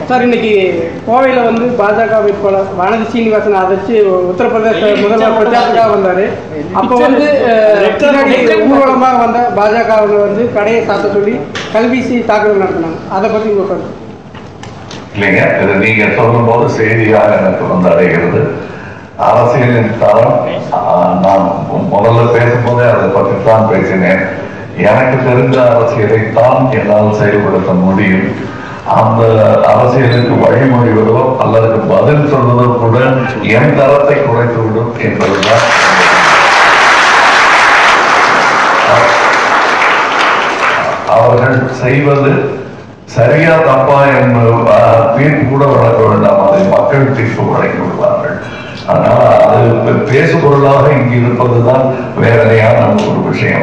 Sir இன்னைக்கு கோவையில் வந்து பாஜக வேட்பாளர் வானதி சீனிவாசன் அழைச்சி உத்தரப்பிரதேச முதல்வர் பிரச்சாரத்துக்காக வந்தார் அப்போ வந்து அஹ், பின்னாடி ஊர்வலமாக வந்த பாஜக வந்து கடையை சாத்த சொல்லி கல்வீசி தாக்குதல் நடத்தினாங்க அதை பற்றி உங்கள் கருத்து இல்லைங்க இது நீங்க சொல்லும்போது செய்தியாக எனக்கு வந்து அடைகிறது அரசியலின் தரம் ஆஹ், நான் மு- முதல்ல பேசும்போதே அதை பற்றி தான் பேசினேன் எனக்கு தெரிஞ்ச அரசியலை தான் என்னால் செயல்படுத்த முடியும் அந்த அரசியலுக்கு வழிமொழிவதோ அல்லது பதில் சொல்வதோ கூட என் தரத்தை குறைத்து விடும் என்பதுதான் அவர்கள் செய்வது சரியா தப்பா என்பது அஹ், தீர்ப்பு கூட வழங்க வேண்டாம் அதை மக்கள் தீர்ப்பு வழங்கி விடுவார்கள் அதனால அது பே- பேசுபொருளாக இங்கு இருப்பதுதான் வேதனையான ஒரு விஷயம்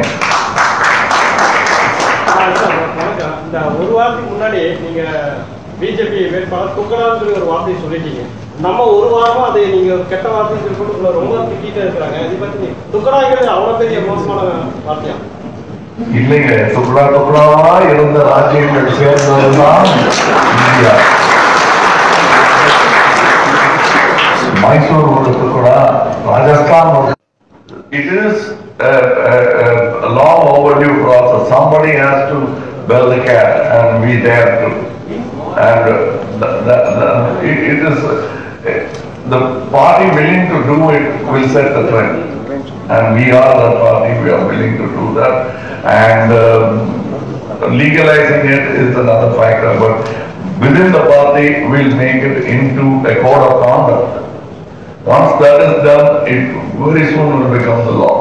வணக்கம். இந்த ஒரு வாரத்துக்கு முன்னாடி நீங்க பிஜேபி வேட்பாளர் துக்கலான்னு சொல்லி ஒரு வார்த்தையை சொல்லிட்டீங்க நம்ம ஒரு வாரமா அதை நீங்க கெட்ட வார்த்தைன்னு சொல்லி போட்டு உங்களை ரொம்ப திட்டிட்டு இருக்கிறாங்க இதை பத்தி நீ- துக்கலாங்கிறது அவ்வளவு பெரிய மோசமான வார்த்தையா இல்லைங்க துப்புரா துப்புராவா இருந்த ராஜ்யங்கள் சேர்ந்ததுதான் இந்தியா மைசூர் ஒரு துக்குடா ராஜஸ்தான் ஒரு It is a, a, a long overdue process. Somebody has to bell the cat and we dare to. And uh, the, the, the, it, it is, uh, the party willing to do it will set the trend. And we are the party, we are willing to do that. And um, legalizing it is another factor, but within the party, we'll make it into a code of conduct. Once that is done, it very soon will become the law.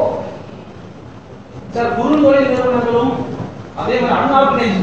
Sir குறுந்தொழில் நிறுவனங்களும் அதே மாதிரி unorganised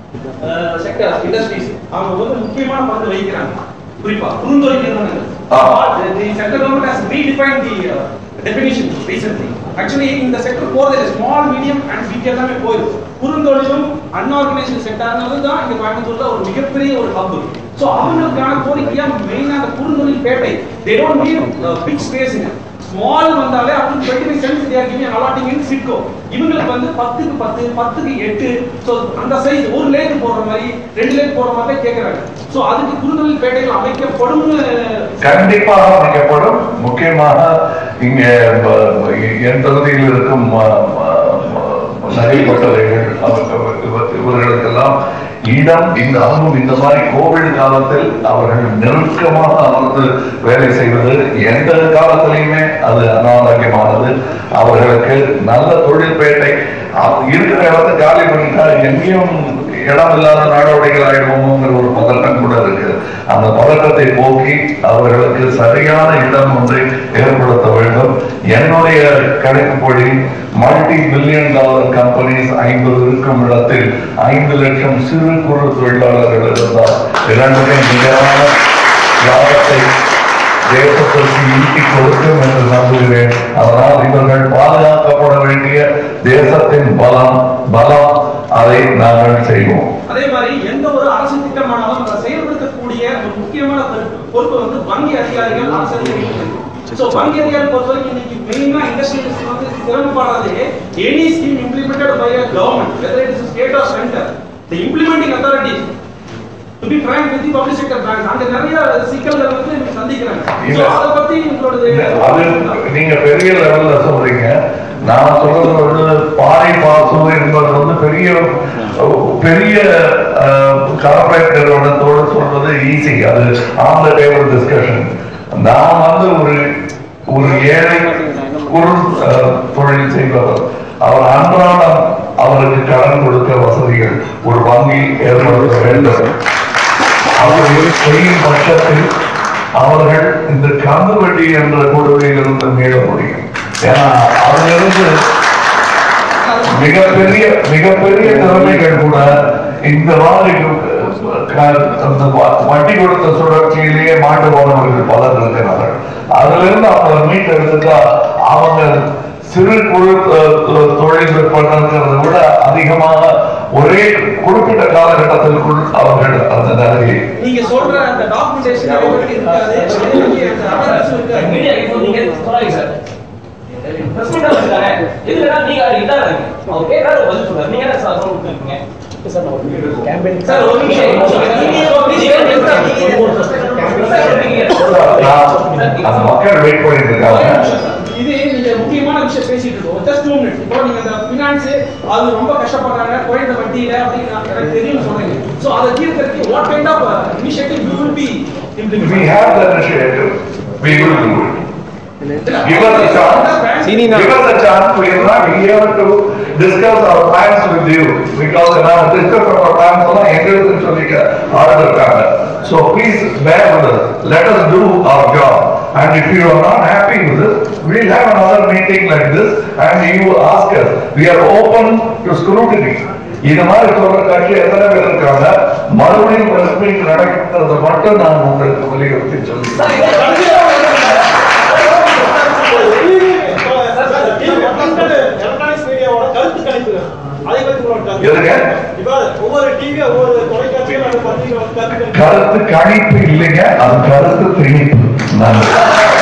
sector industries அவங்க வந்து முக்கியமான பங்கு வகிக்கிறாங்க குறிப்பா குறுந்தொழில் நிறுவனங்கள் ஆ. The central government has redefine the definition recently actually இந்த செக்டர் போறது ஸ்மால் மீடியம் அண்ட் பிக் எல்லாமே போயிருக்கு குறுந்தொழிலும் அன்ஆர்கனைஸ்டு செக்டர்னால தான் இங்க கோயம்புத்தூர்ல ஒரு மிகப்பெரிய ஒரு ஹப் சோ அவங்களுக்கான கோரிக்கையா மெயினா அந்த குறுந்தொழில் பேட்டை they don't need big space small வந்தாலே அவங்களுக்கு twenty five cents they are giving allotting in SIDCO இவங்களுக்கு வந்து பத்துக்கு பத்து பத்துக்கு எட்டு ஸோ அந்த சைஸ் ஒரு லேக் போடுற மாதிரி ரெண்டு லேக் போடுற மாதிரி தான் கேட்குறாங்க ஸோ அதுக்கு குறுந்தொழில் பேட்டைகள் அமைக்கப்படும்னு கண்டிப்பாக அமைக்கப்படும் முக்கியமாக இங்க ப- என் தொகுதியில் இருக்கும் ம- ம- ம- நகைப்பட்டவைகள் அவர்கள் இவ- இவர்களுக்கெல்லாம் இடம் இந்த அதுவும் இந்த மாதிரி கோவிட் காலத்தில் அவர்கள் நெருக்கமாக அமர்ந்து வேலை செய்வது எந்த காலத்திலையுமே அது அனாரோக்கியமானது அவர்களுக்கு நல்ல தொழில்பேட்டை அவ- இருக்கிற இடத்தை காலி பண்ணிட்டா எங்கேயும் இடம் இல்லாத நாடோடிகள் ஆயிடுவோங்கிற ஒரு பதட்டம் கூட இருக்கு அந்த பதட்டத்தை போக்கி அவர்களுக்கு சரியான இடம் ஒன்றை ஏற்படுத்த வேண்டும் என்னுடைய கணக்குப்படி மல்டி பில்லியன் டாலர் கம்பெனிஸ் ஐம்பது இருக்கும் இடத்தில் ஐந்து லட்சம் சிறு குறு தொழிலாளர்கள் இருந்தால் இரண்டுமே நிகரான லாபத்தை தேசத்திற்கு ஈட்டி கொடுக்கும் என்று நம்புகிறேன் அதனால் இவர்கள் பாதுகாக்கப்பட வேண்டிய தேசத்தின் பலம் பலம் அதை நாங்கள் செய்வோம் அதே மாதிரி எந்த ஒரு அரசு திட்டமானாலும் அதை செயல்படுத்தக்கூடிய ஒரு முக்கியமான பொறுப்பு பொறுப்பு வந்து வங்கி அதிகாரிகள் அரசு அதிகாரிகள் ஸோ வங்கி அதிகாரிகள் பொறுத்த வரைக்கும் இன்னைக்கு மெயினா இண்டஸ்ட்ரியலிஸ்ட் வந்து சிரமப்படுறது any scheme implemented by a government whether it is state or centre the implementing authorities to be prime with the public sector bank அங்க நிறைய சிக்கல்கள் வந்து நீங்க சந்திக்கிறாங்க ஸோ இல்ல. அதை பத்தி உங்களோட அது நீங்க பெரிய லெவல்ல சொல்றீங்க நான் சொல்றது வந்து பாரி பாசு என்பது வந்து பெரிய பெரிய கார்பரேட் நிறுவனத்தோடு சொல்வது ஈஸி அது ஆன் த டேபிள் டிஸ்கஷன் நான் வந்து ஒரு ஒரு ஏழை குறு அஹ், தொழில் செய்பவர் அவர் அன்றாடம் அவருக்கு கடன் கொடுக்க வசதிகள் ஒரு வங்கி ஏற்படுத்த வேண்டும் அவர்கள் செய்யும் பட்சத்தில் அவர்கள் இந்த கந்து வட்டி என்ற கொடுமையிலிருந்து மீள முடியும் ஏன்னா அதிலிருந்து மிகப்பெரிய மிகப்பெரிய திறமைகள் கூட இந்த மாதிரி க- அந்த வ- வட்டி கொடுத்த சுழற்சியிலேயே மாட்டு போனவர்கள் பலர் இருக்கிறார்கள் அதுல இருந்து அவங்களை மீட்டெடுத்துட்டா அவங்க சிறு குழு அஹ், அஹ், தொழில் விற்பனைங்கிறத விட அதிகமாக ஒரே குறிப்பிட்ட காலகட்டத்திற்குள் அவர்கள் அந்த நிலையை நீங்க சொல்ற அந்த டாக்குமெண்டேஷன் இருக்காது அதே மாதிரி அந்த awareness இருக்காது மீடியா இப்போ நீங்க சொல்லாதீங்க சார் பிரசிடண்ட் இருக்காரு எதுலடா நீங்க இதாக இருக்கு அவர் கேட்கறாரு பதில் சொல்றாரு நீங்க என்ன சார் சொல்லிட்டு இருக்கீங்க சார் ஒரு நிமிஷம் அந்த மக்கள் வெயிட் பண்ணிட்டு இருக்காங்க இது நீங்க முக்கியமான விஷயம் பேசிட்டு இருக்கோம் ஜஸ்ட் டூ மினிட் இப்போ நீங்க அந்த ஃபினான்ஸ் அது ரொம்ப கஷ்டப்படுறாங்க குறைந்த வட்டியில அப்படின்னு நான் எனக்கு தெரியும் சொல்றீங்க சோ அதை தீர்க்கறதுக்கு what kind of initiative you will be We implement have the initiative, we will do it. Give us a chance. Give us a chance, we are not here to discuss our plans with you, because நான் discuss our plans எல்லாம் எங்களுக்கு சொல்லிக்க ஆள் இருக்காங்க. So please bear with us, let us do our job. And if you are not happy with this, we'll have another meeting like this, and you ask us. We are open to scrutiny. இது மாதிரி சொல்ற கட்சி எத்தனை பேர் இருக்காங்க மறுபடியும் press meet நடக்கிறது மட்டும் நான் உங்களுக்கு வலியுறுத்தி சொல்லுறேன் எலக்ட்ரானிக்ஸ் மீடியாவோட கருத்து கணிப்புகள் அதை பத்தி உங்களோட கருத்து. எதுங்க? இப்ப ஒவ்வொரு டிவி ஒவ்வொரு தொலைக்காட்சியும் அந்த பத்திரிகை கருத்து கணிப்பு கருத்து கணிப்பு இல்லைங்க அது கருத்து திணிப்பு நன்றி